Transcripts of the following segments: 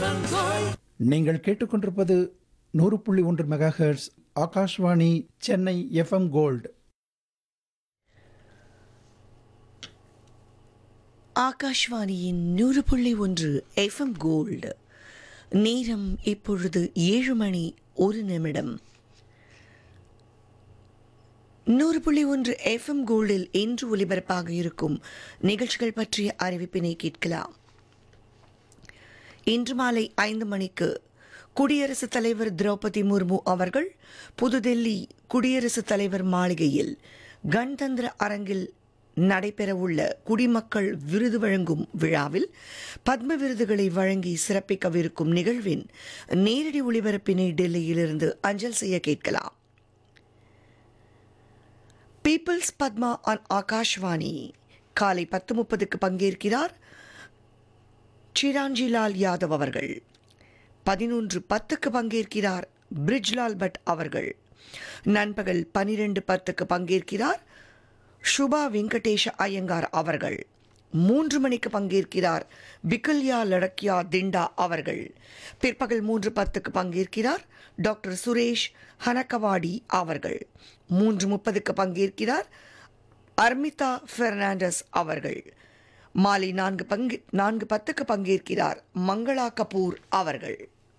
நீங்கள் கேட்டுக்கொண்டிருப்பது நூறு புள்ளி ஒன்று megahertz Akashvani Chennai FM gold ஆகாஷ்வாணியின் நூறு புள்ளி ஒன்று எஃப்எம் கோல்டு நேரம் இப்பொழுது ஏழு மணி ஒரு நிமிடம் நூறு புள்ளி ஒன்று எஃப்எம் கோல்டில் இன்று ஒலிபரப்பாக இருக்கும் நிகழ்ச்சிகள் பற்றிய அறிவிப்பினை கேட்கலாம் இன்று மாலை ஐந்து மணிக்கு குடியரசுத் தலைவர் திரௌபதி முர்மு அவர்கள் புதுடெல்லி குடியரசுத் தலைவர் மாளிகையில் கணதந்திர அரங்கில் நடைபெறவுள்ள குடிமக்கள் விருது வழங்கும் விழாவில் பத்ம விருதுகளை வழங்கி சிறப்பிக்கவிருக்கும் நிகழ்வின் நேரடி ஒளிபரப்பினை டெல்லியிலிருந்து அஞ்சல் செய்ய கேட்கலாம் பீப்பிள்ஸ் பத்மா ஆன் ஆகாஷ்வாணி காலை பத்து முப்பதுக்கு பங்கேற்கிறார் சிராஞ்சிலால் யாதவ் அவர்கள் பதினொன்று பத்துக்கு பங்கேற்கிறார் பிரிஜ்லால் பட் அவர்கள் நண்பகல் பனிரெண்டு பத்துக்கு பங்கேற்கிறார் சுபா வெங்கடேஷ ஐயங்கார் அவர்கள் மூன்று மணிக்கு பங்கேற்கிறார் பிகல்யா லடக்கியா திண்டா அவர்கள் பிற்பகல் மூன்று பத்துக்கு பங்கேற்கிறார் டாக்டர் சுரேஷ் ஹனக்கவாடி அவர்கள் மூன்று முப்பதுக்கு பங்கேற்கிறார் அர்மிதா பெர்னாண்டஸ் அவர்கள் மாலை நான்கு பங்கு நான்கு பத்துக்கு பங்கேற்கிறார் மங்களா கபூர் அவர்கள்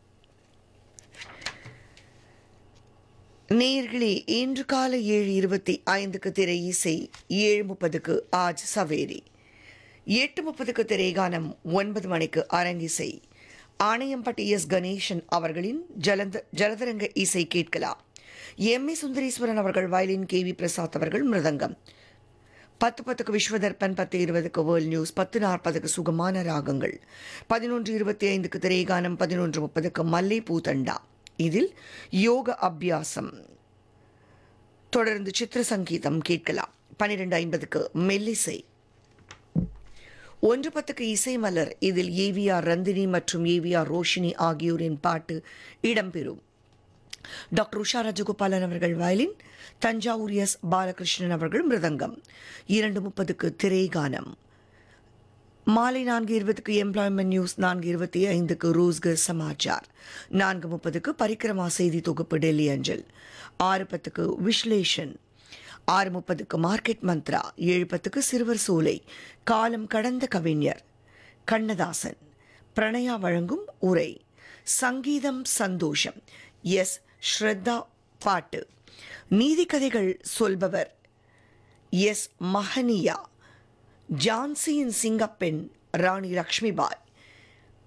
நேர்களே இன்று காலை ஏழு இருபத்தி ஐந்துக்கு திரை இசை ஏழு முப்பதுக்கு ஆஜ் சவேரி எட்டு முப்பதுக்கு திரைகானம் ஒன்பது மணிக்கு அரங்கிசை ஆணையம்பட்டி எஸ் கணேசன் அவர்களின் ஜலந்த ஜலதரங்க இசை கேட்கலாம் எம் ஏ சுந்தரேஸ்வரன் அவர்கள் வயலின் கே வி பிரசாத் அவர்கள் மிருதங்கம் பத்து பத்துக்கு விஸ்வதர்பன் பத்து இருபதுக்கு வேர்ல்ட் நியூஸ் பத்து நாற்பதுக்கு சுகமான ராகங்கள் பதினொன்று இருபத்தி ஐந்துக்கு திரைகானம் பதினொன்று முப்பதுக்கு மல்லை பூதண்டா இதில் யோக அபியாசம் தொடர்ந்து சித்திர சங்கீதம் கேட்கலாம் பன்னிரெண்டு ஐம்பதுக்கு மெல்லிசை ஒன்று பத்துக்கு இசை மலர் இதில் ஏவிஆர் ரந்தினி மற்றும் ஏவிஆர் ரோஷினி ஆகியோரின் பாட்டு இடம்பெறும் டாக்டர் உஷா ராஜகோபாலன் அவர்கள் வயலின் தஞ்சாவூர் எஸ் பாலகிருஷ்ணன் அவர்கள் மிருதங்கம் இரண்டு முப்பதுக்கு திரைகானம் மாலை நான்கு இருபதுக்கு எம்ப்ளாய்மெண்ட் நியூஸ் நான்கு இருபத்தி ஐந்துக்கு ரோஸ்கர் சமாச்சார் நான்கு முப்பதுக்கு பரிக்கிரமா செய்தி தொகுப்பு டெல்லி அஞ்சல் ஆறு பத்துக்கு விஸ்லேஷன் ஆறு முப்பதுக்கு மார்க்கெட் மந்த்ரா ஏழு பத்துக்கு சிறுவர் சோலை காலம் கடந்த கவிஞர் கண்ணதாசன் பிரணயா வழங்கும் உரை சங்கீதம் சந்தோஷம் எஸ் ஸ்ரத்தா பாட்டு நீதிக்கதைகள் சொல்பவர் எஸ் மஹனியா ஜான்சியின் சிங்கப்பெண் ராணி லக்ஷ்மிபாய்